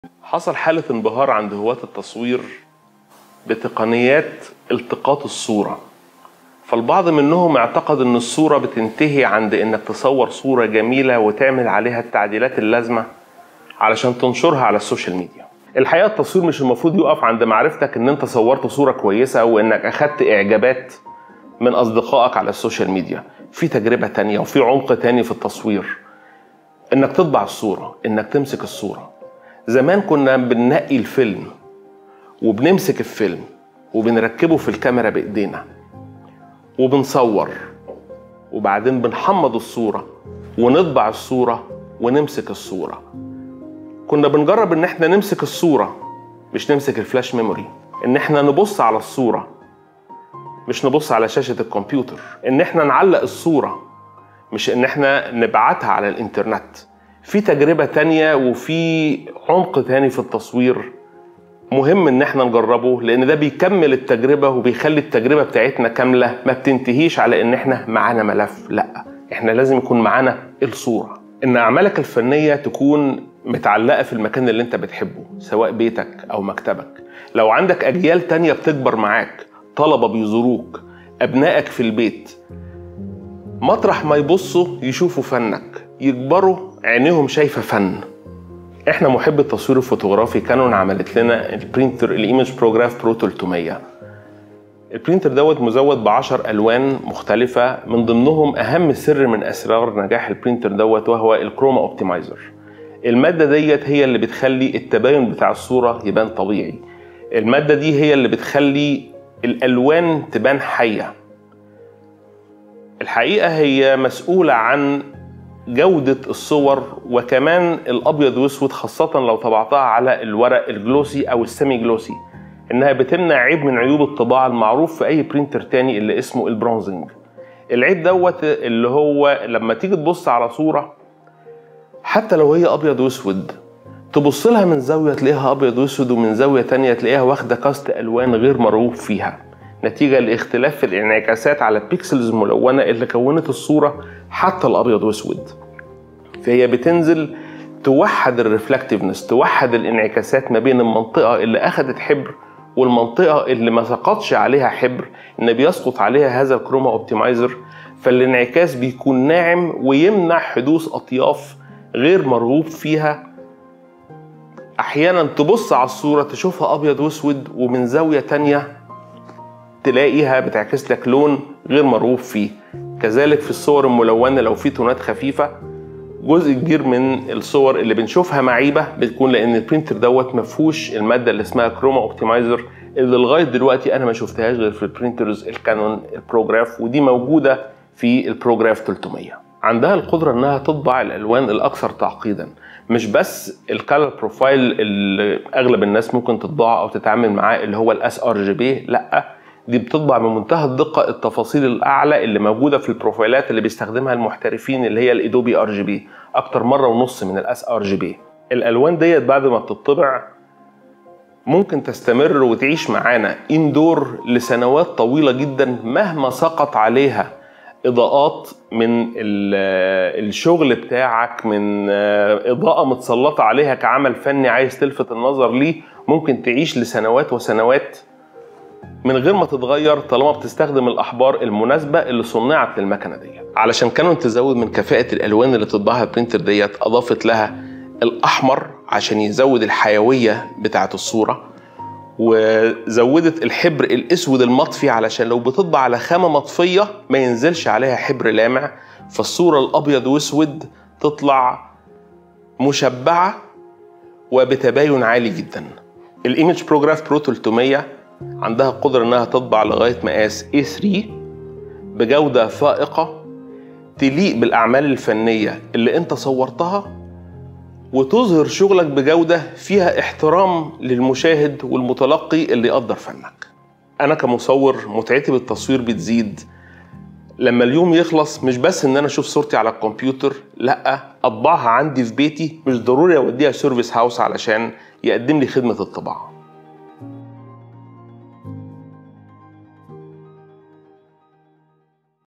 حصل حالة انبهار عند هواة التصوير بتقنيات التقاط الصورة فالبعض منهم اعتقد ان الصورة بتنتهي عند انك تصور صورة جميلة وتعمل عليها التعديلات اللازمة علشان تنشرها على السوشيال ميديا الحقيقة التصوير مش المفروض يقف عند معرفتك ان انت صورت صورة كويسة وانك اخدت اعجابات من اصدقائك على السوشيال ميديا في تجربة تانية وفي عمق تاني في التصوير انك تطبع الصورة انك تمسك الصورة زمان كنا بننقي الفيلم وبنمسك الفيلم وبنركبه في الكاميرا بايدينا وبنصور وبعدين بنحمض الصورة ونطبع الصورة ونمسك الصورة كنا بنجرب ان احنا نمسك الصورة مش نمسك الفلاش ميموري ان احنا نبص على الصورة مش نبص على شاشة الكمبيوتر ان احنا نعلق الصورة مش ان احنا نبعتها على الانترنت في تجربة تانية وفي عمق تاني في التصوير مهم ان احنا نجربه لان ده بيكمل التجربة وبيخلي التجربة بتاعتنا كاملة ما بتنتهيش على ان احنا معانا ملف لا احنا لازم يكون معانا الصورة ان اعمالك الفنية تكون متعلقة في المكان اللي انت بتحبه سواء بيتك او مكتبك لو عندك اجيال تانية بتكبر معاك طلبة بيزوروك ابنائك في البيت مطرح ما يبصوا يشوفوا فنك يكبروا عينيهم شايفة فن احنا محب التصوير الفوتوغرافي كانون عملت لنا البرينتر الايمج بروجراف برو 300 البرينتر دوت مزود ب 10 الوان مختلفه من ضمنهم اهم سر من اسرار نجاح البرينتر دوت وهو الكروما اوبتمايزر الماده ديت هي اللي بتخلي التباين بتاع الصوره يبان طبيعي الماده دي هي اللي بتخلي الالوان تبان حيه الحقيقه هي مسؤوله عن جودة الصور وكمان الأبيض وأسود خاصة لو طبعتها على الورق الجلوسي أو السيمي جلوسي إنها بتمنع عيب من عيوب الطباعة المعروف في أي برينتر تاني اللي اسمه البرونزنج العيب دوت اللي هو لما تيجي تبص على صورة حتى لو هي أبيض وأسود تبص لها من زاوية تلاقيها أبيض وأسود ومن زاوية تانية تلاقيها واخدة كاست ألوان غير مرغوب فيها نتيجة لاختلاف في الانعكاسات على البيكسلز الملونة اللي كونت الصورة حتى الأبيض وأسود فهي بتنزل توحد الريفلكتيفنس توحد الانعكاسات ما بين المنطقة اللي أخدت حبر والمنطقة اللي ما سقطش عليها حبر إن بيسقط عليها هذا الكروما اوبتمايزر فالانعكاس بيكون ناعم ويمنع حدوث أطياف غير مرغوب فيها أحيانا تبص على الصورة تشوفها أبيض وأسود ومن زاوية تانية تلاقيها بتعكس لك لون غير مرغوب فيه كذلك في الصور الملونة لو في تونات خفيفة جزء كبير من الصور اللي بنشوفها معيبة بتكون لأن البرينتر دوت ما فيهوش المادة اللي اسمها كروما اوبتمايزر اللي لغاية دلوقتي أنا ما شفتهاش غير في البرينترز الكانون البروجراف ودي موجودة في البروجراف 300 عندها القدرة إنها تطبع الألوان الأكثر تعقيدا مش بس الكالر بروفايل اللي أغلب الناس ممكن تطبعه أو تتعامل معاه اللي هو الاس ار جي بي لأ دي بتطبع بمنتهى الدقة التفاصيل الأعلى اللي موجودة في البروفايلات اللي بيستخدمها المحترفين اللي هي الإيدوبي ار جي بي أكتر مرة ونص من الاس ار جي بي الألوان ديت بعد ما بتطبع ممكن تستمر وتعيش معانا اندور لسنوات طويلة جدا مهما سقط عليها إضاءات من الشغل بتاعك من إضاءة متسلطة عليها كعمل فني عايز تلفت النظر ليه ممكن تعيش لسنوات وسنوات من غير ما تتغير طالما بتستخدم الاحبار المناسبه اللي صنعت للمكنه ديت علشان كانوا تزود من كفاءه الالوان اللي تطبعها البرينتر ديت اضافت لها الاحمر عشان يزود الحيويه بتاعه الصوره وزودت الحبر الاسود المطفي علشان لو بتطبع على خامه مطفيه ما ينزلش عليها حبر لامع فالصوره الابيض واسود تطلع مشبعه وبتباين عالي جدا الايمج بروجراف برو 300 عندها قدرة إنها تطبع لغاية مقاس A3 بجودة فائقة تليق بالأعمال الفنية اللي أنت صورتها وتظهر شغلك بجودة فيها احترام للمشاهد والمتلقي اللي يقدر فنك أنا كمصور متعتي بالتصوير بتزيد لما اليوم يخلص مش بس ان انا اشوف صورتي على الكمبيوتر لا اطبعها عندي في بيتي مش ضروري اوديها سيرفيس هاوس علشان يقدم لي خدمه الطباعه